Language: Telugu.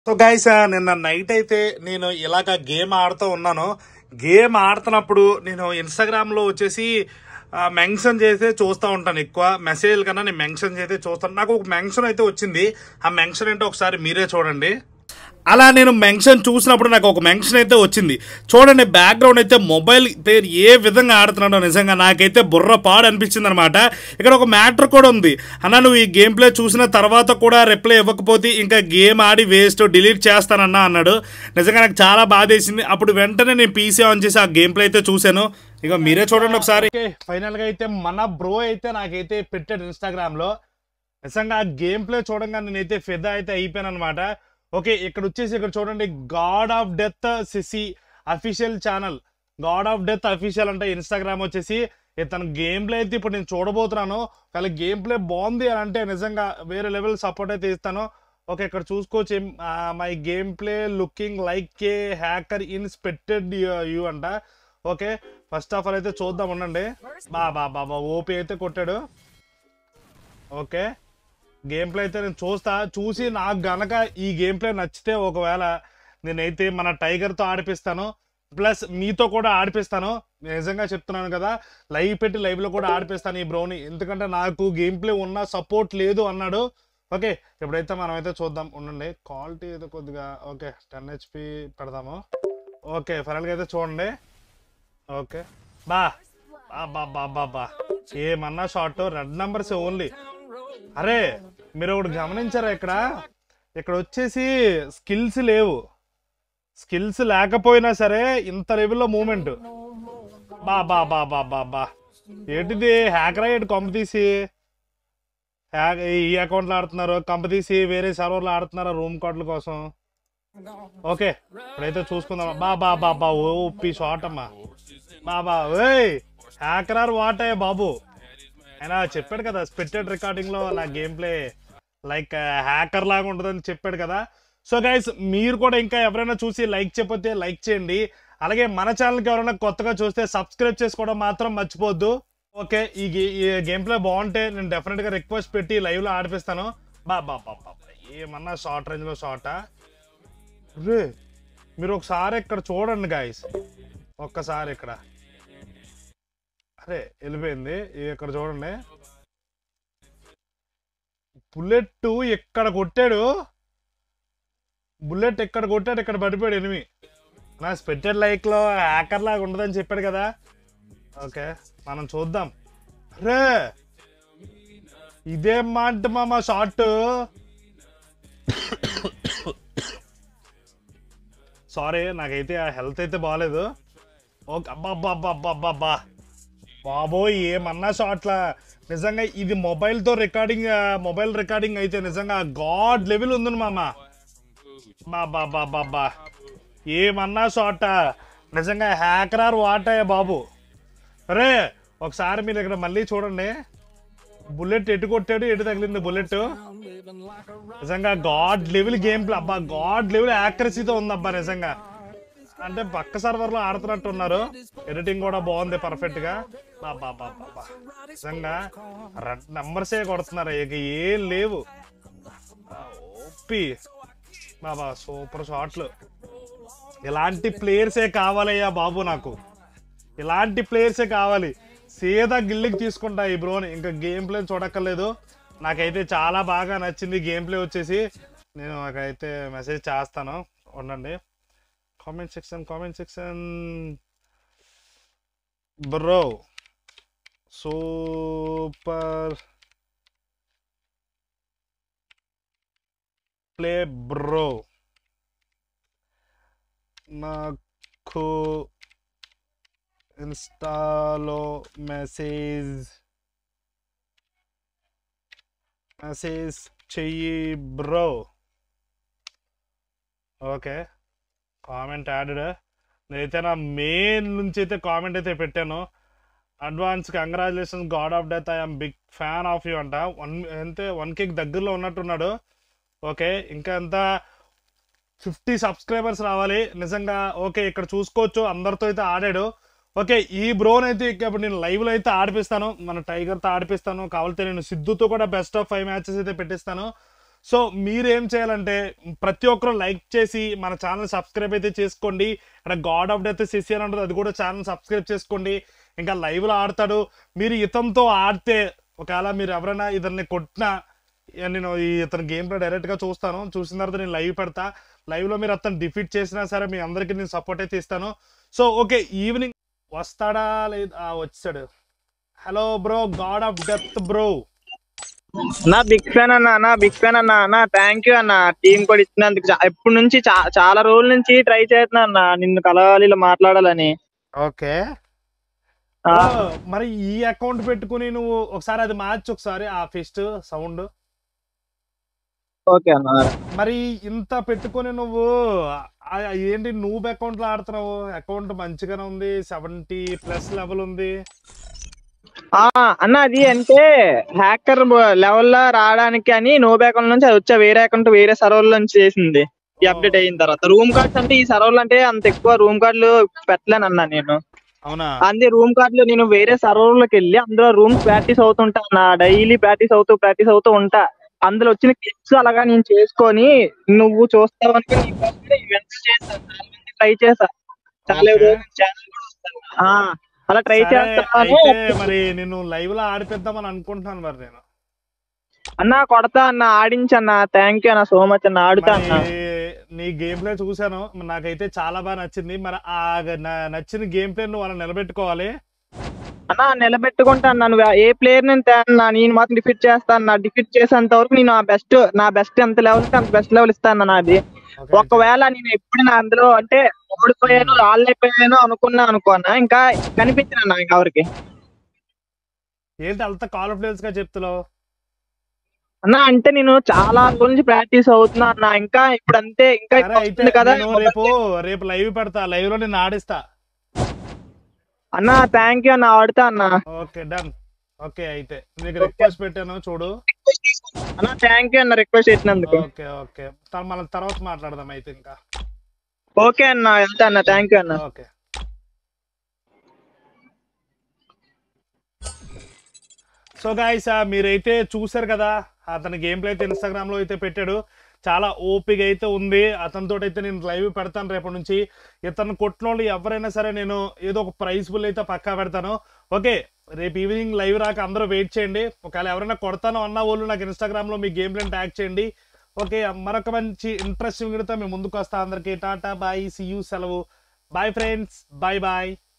సో గైస్ నిన్న నైట్ అయితే నేను ఇలాగ గేమ్ ఆడుతూ ఉన్నాను గేమ్ ఆడుతున్నప్పుడు నేను ఇన్స్టాగ్రామ్ లో వచ్చేసి మెన్షన్ చేస్తే చూస్తూ ఉంటాను ఎక్కువ మెసేజ్ కన్నా నేను మెన్షన్ చేస్తే చూస్తాను నాకు ఒక మెన్షన్ అయితే వచ్చింది ఆ మెన్షన్ ఏంటో ఒకసారి మీరే చూడండి అలా నేను మెన్షన్ చూసినప్పుడు నాకు ఒక మెన్షన్ అయితే వచ్చింది చూడండి బ్యాక్గ్రౌండ్ అయితే మొబైల్ పేరు ఏ విధంగా ఆడుతున్నాడో నిజంగా నాకైతే బుర్ర పాడు అనిపించింది అనమాట ఇక్కడ ఒక మ్యాటర్ కూడా ఉంది అన్న నువ్వు ఈ గేమ్ ప్లే చూసిన తర్వాత కూడా రిప్లై ఇవ్వకపోతే ఇంకా గేమ్ ఆడి వేస్ట్ డిలీట్ చేస్తానన్నా అన్నాడు నిజంగా నాకు చాలా బాధేసింది అప్పుడు వెంటనే నేను పీసీ ఆన్ చేసి ఆ గేమ్ ప్లే అయితే చూశాను ఇక మీరే చూడండి ఒకసారి ఫైనల్ గా అయితే మన బ్రో అయితే నాకైతే పెట్టాడు ఇన్స్టాగ్రామ్ లో నిజంగా ఆ గేమ్ ప్లే చూడంగా నేనైతే ఫిదా అయితే అయిపోయాను అనమాట ఓకే ఇక్కడ వచ్చేసి ఇక్కడ చూడండి god of death CC official channel god of death official అంటే ఇన్స్టాగ్రామ్ వచ్చేసి తన గేమ్ ప్లే అయితే ఇప్పుడు నేను చూడబోతున్నాను కానీ గేమ్ ప్లే బాగుంది అని అంటే నిజంగా వేరే లెవెల్ సపోర్ట్ అయితే ఇస్తాను ఓకే ఇక్కడ చూసుకోవచ్చు my game play looking like a hacker inspected you అంట ఓకే ఫస్ట్ ఆఫ్ ఆల్ అయితే చూద్దాం ఉండండి బా బా బా బా ఓపీ అయితే కొట్టాడు ఓకే గేమ్ ప్లే అయితే నేను చూస్తా చూసి నాకు గనక ఈ గేమ్ ప్లే నచ్చితే ఒకవేళ నేనైతే మన టైగర్తో ఆడిపిస్తాను ప్లస్ మీతో కూడా ఆడిపిస్తాను నిజంగా చెప్తున్నాను కదా లైవ్ పెట్టి లైవ్లో కూడా ఆడిపిస్తాను ఈ బ్రోని ఎందుకంటే నాకు గేమ్ ప్లే ఉన్న సపోర్ట్ లేదు అన్నాడు ఓకే ఇప్పుడైతే మనం అయితే చూద్దాం ఉండండి క్వాలిటీ అయితే కొద్దిగా ఓకే టెన్ హెచ్పి పెడదాము ఓకే ఫైనల్గా అయితే చూడండి ఓకే బా బా బా బా బా బా ఏమన్నా షార్ట్ రెడ్ నెంబర్స్ ఓన్లీ అరే మీరు ఒకటి గమనించారా ఇక్కడ ఇక్కడ వచ్చేసి స్కిల్స్ లేవు స్కిల్స్ లేకపోయినా సరే ఇంత లెవెల్లో మూమెంట్ బా బా బా బా బా బా ఏంటిది హ్యాకర్ అయ్యాడు కొంప తీసి హ్యాక్ ఈ అకౌంట్లో ఆడుతున్నారు కంప తీసి వేరే సర్వర్లో ఆడుతున్నారు రూమ్ కార్డుల కోసం ఓకే ఇప్పుడైతే చూసుకుందాం బా బా బా బా ఓ ఉప్పి షార్ట్ అమ్మా బా బా ఓయ్ హ్యాకర్ ఆర్ వాట్ అయ్యా బాబు ఆయన చెప్పాడు కదా స్పెక్టెడ్ రికార్డింగ్ లో నా గేమ్ ప్లే లైక్ హ్యాకర్ లాగా ఉంటుందని చెప్పాడు కదా సో గైస్ మీరు కూడా ఇంకా ఎవరైనా చూసి లైక్ చెప్పితే లైక్ చేయండి అలాగే మన ఛానల్కి ఎవరైనా కొత్తగా చూస్తే సబ్స్క్రైబ్ చేసుకోవడం మాత్రం మర్చిపోవద్దు ఓకే ఈ గే- ఈ గేమ్ ప్లే బాగుంటే నేను డెఫినెట్ గా రిక్వెస్ట్ పెట్టి లైవ్ లో ఆడిపిస్తాను బా బా బా బా బా. ఏమన్నా షార్ట్ రేంజ్ లో షార్టా రే మీరు ఒకసారి ఇక్కడ చూడండి గాయస్ ఒక్కసారి ఇక్కడ అరే వెళ్ళిపోయింది ఇది ఇక్కడ చూడండి బుల్లెట్ ఎక్కడ కొట్టాడు బుల్లెట్ ఎక్కడ కొట్టాడు ఇక్కడ పడిపోయాడు ఎనిమి నా స్పెక్టెడ్ లైక్ లో హ్యాకర్ లాగా ఉండదని చెప్పాడు కదా ఓకే మనం చూద్దాం రే ఇదేం మాట మామ షార్ట్ సారీ నాకైతే ఆ హెల్త్ అయితే బాగాలేదు ఓకే అబ్బా అబ్బా అబ్బా అబ్బా అబ్బా అబ్బా బాబోయ్ ఏమన్నా షాట్లా నిజంగా ఇది మొబైల్తో రికార్డింగ్ మొబైల్ రికార్డింగ్ అయితే నిజంగా గాడ్ లెవెల్ ఉంది మామ బా బా బా బా బా ఏమన్నా షాట నిజంగా హ్యాకర్ ఆర్ వాటయ్య బాబు అరే ఒకసారి మీరు ఇక్కడ మళ్ళీ చూడండి బుల్లెట్ ఎటు కొట్టాడు ఎటు తగిలింది బుల్లెట్ నిజంగా గాడ్ లెవెల్ గేమ్ ప్లే అబ్బా గాడ్ లెవెల్ యాక్రసీతో ఉంది అబ్బా నిజంగా అంటే పక్క సర్వర్ లో ఆడుతున్నట్టు ఉన్నారు ఎడిటింగ్ కూడా బాగుంది పర్ఫెక్ట్ గా బా బా బా బా బా. నిజంగా రెడ్ నెంబర్సే కొడుతున్నారు ఇక ఏం లేవు ఓపి బాబా సూపర్ షాట్లు ఇలాంటి ప్లేయర్సే కావాలయ్యా బాబు నాకు ఇలాంటి ప్లేయర్సే కావాలి సీదా గిల్లికి తీసుకుంటా ఈ బ్రోని ఇంకా గేమ్ ప్లే చూడక్కర్లేదు నాకైతే చాలా బాగా నచ్చింది గేమ్ ప్లే వచ్చేసి నేను అక్కడైతే మెసేజ్ చేస్తాను ఉండండి comment section comment section bro super play bro నాకు ఇన్స్టాలో మెసేజ్ మెసేజ్ చెయ్యి బ్రో ఓకే కామెంట్ యాడెడ్ నేనైతే నా మెయిన్ నుంచి అయితే కామెంట్ అయితే పెట్టాను advance congratulation god of death I'm big fan of you అంట వన్ అంతే వన్ కేక్ దగ్గరలో ఉన్నట్టున్నాడు ఓకే ఇంకా ఎంత ఫిఫ్టీ సబ్స్క్రైబర్స్ రావాలి నిజంగా ఓకే ఇక్కడ చూసుకోవచ్చు అందరితో అయితే ఆడాడు ఓకే ఈ బ్రోన్ అయితే ఇక ఇప్పుడు నేను లైవ్ లో అయితే ఆడిపిస్తాను మన టైగర్ తో ఆడిపిస్తాను కావాలితే నేను సిద్ధుతో కూడా బెస్ట్ ఆఫ్ ఫైవ్ మ్యాచెస్ అయితే పెట్టిస్తాను సో మీరు ఏం చేయాలంటే ప్రతి ఒక్కరు లైక్ చేసి మన ఛానల్ సబ్స్క్రైబ్ అయితే చేసుకోండి ఇక్కడ గాడ్ ఆఫ్ డెత్ సిసి అని ఉంటుంది అది కూడా ఛానల్ సబ్స్క్రైబ్ చేసుకోండి ఇంకా లైవ్లో ఆడతాడు మీరు ఇతంతో ఆడితే ఒకవేళ మీరు ఎవరైనా ఇతన్ని కొట్టినా ఇక నేను ఈ ఇతని గేమ్ ప్లే డైరెక్ట్ గా చూస్తాను చూసిన తర్వాత నేను లైవ్ పెడతా లైవ్ లో మీరు అతను డిఫీట్ చేసినా సరే మీ అందరికి నేను సపోర్ట్ అయితే ఇస్తాను సో ఓకే ఈవినింగ్ వస్తాడా లేదు ఆ, వచ్చాడు hello bro god of death bro నా బిగ్ ఫ్యాన్ అన్న నా బిగ్ ఫ్యాన్ అన్న అన్న థ్యాంక్ యూ అన్న టీం కూడా ఇచ్చినందుకు చా- ఎప్పటి నుంచి చా- చాలా రోజుల నుంచి ట్రై చేస్తున్నా అన్న నిన్ను కలవాలి ఇలా మాట్లాడాలని ఓకే ఆ, మరి ఈ అకౌంట్ పెట్టుకుని నువ్వు ఒకసారి అది మార్చు ఒకసారి ఆ ఫిస్ట్ సౌండ్ ఓకే అన్న మరి ఇంత పెట్టుకొని నువ్వు ఆ- ఏంటి నువ్వు అకౌంట్ లో ఆడుతున్నావు అకౌంట్ మంచిగానే ఉంది సెవెంటీ ప్లస్ లెవెల్ ఉంది ఆ, అన్న అది అంటే హ్యాకర్ లెవెల్ లో రావడానికి అని నో అకౌంట్ నుంచి అది వచ్చే వేరే అకౌంట్ వేరే సర్వర్ నుంచి చేసింది ఈ అప్డేట్ అయిన తర్వాత రూమ్ కార్డ్స్ అంటే ఈ సర్వర్లు అంటే అంత ఎక్కువ రూమ్ కార్డులు పెట్టలేను అన్న నేను అవునా అందే రూమ్ కార్డులు నేను వేరే సర్వర్ లోకి వెళ్ళి అందులో రూమ్ ప్రాక్టీస్ అవుతుంటా నా డైలీ ప్రాక్టీస్ అవుతూ ప్రాక్టీస్ అవుతూ ఉంటా అందులో వచ్చిన క్లిప్స్ అలాగా నేను చేసుకొని నువ్వు చూస్తావు అనుకుని ఈవెంట్స్ చేస్తాను చాలా మంది ట్రై చేశా చాలా Okay. రోజులు channel కూడా వస్తాను. ఆ, అలా ట్రై సరే, చేస్తాను అయితే మరి నేను లైవ్ లో ఆడిపిద్దామని అనుకుంటున్నాను మరి నేను అన్న కొడతా అన్న ఆడించన్న థ్యాంక్ యూ అన్న సో మచ్ అన్న ఆడుతా అన్న మరి నీ గేమ్ ప్లే చూసాను మరి నాకైతే చాలా బాగా నచ్చింది మరి ఆ నా- నచ్చిన గేమ్ ప్లే నువ్వు అలా నిలబెట్టుకోవాలి అన్న నిలబెట్టుకుంటా అన్న నువ్వు ఏ ప్లేయర్ నేను తేన్నా నేను మాత్రం డిఫీట్ చేస్తాను నా డిఫీట్ చేసేంత వరకు నేను ఆ బెస్ట్ నా బెస్ట్ ఎంత లెవెల్ అంత బెస్ట్ లెవెల్ ఇస్తాను నాది Okay, ఒకవేళ నేను ఎప్పుడు నా అందులో అంటే ఓడిపోయాను రాళ్ళైపోయాను అనుకున్నా అనుకోనా ఇంకా కనిపించిన నాకు ఎవరికి ఏంటి అంత కాల్ ఆఫ్ గా చెప్తున్నావు అన్న అంటే నేను చాలా రోజుల నుంచి ప్రాక్టీస్ అవుతున్నా అన్న ఇంకా ఇప్పుడు అంతే ఇంకా సరే ఇప్పుడు అయితే వస్తుంది కదా నేను రేపు రేపు లైవ్ పెడతా లైవ్ లో నేను ఆడిస్తా అన్న థ్యాంక్ యూ అన్న ఆడుతా అన్న ఓకే డన్ ఓకే అయితే నీకు రిక్వెస్ట్ పెట్టాను చూడు అన్న థ్యాంక్ యూ అన్న రిక్వెస్ట్ చేసినందుకు ఓకే ఓకే త- మన తర్వాత మాట్లాడదాం అయితే ఇంకా ఓకే అన్న వెళ్తా అన్న థ్యాంక్ యూ అన్న ఓకే సో గాయస్ మీరైతే చూసారు కదా అతని గేమ్ ప్లే అయితే ఇన్స్టాగ్రామ్ లో అయితే పెట్టాడు చాలా ఓపిక అయితే ఉంది అతనితో అయితే నేను లైవ్ పెడతాను రేపటి నుంచి ఇతను కొట్టిన వాళ్ళు ఎవరైనా సరే నేను ఏదో ఒక ప్రైజ్ బుల్ అయితే పక్కా పెడతాను ఓకే రేపు ఈవినింగ్ లైవ్ రాక అందరూ వెయిట్ చేయండి ఒకవేళ ఎవరైనా కొడతాను అన్న వాళ్ళు నాకు ఇన్స్టాగ్రామ్ లో మీ గేమ్ ప్లేని ట్యాగ్ చేయండి ఓకే మరొక మంచి ఇంట్రెస్టింగ్ వీడియోతో మేము ముందుకు వస్తా అందరికీ టాటా బాయ్ సి యూ సెలవు బాయ్ ఫ్రెండ్స్ బాయ్ బాయ్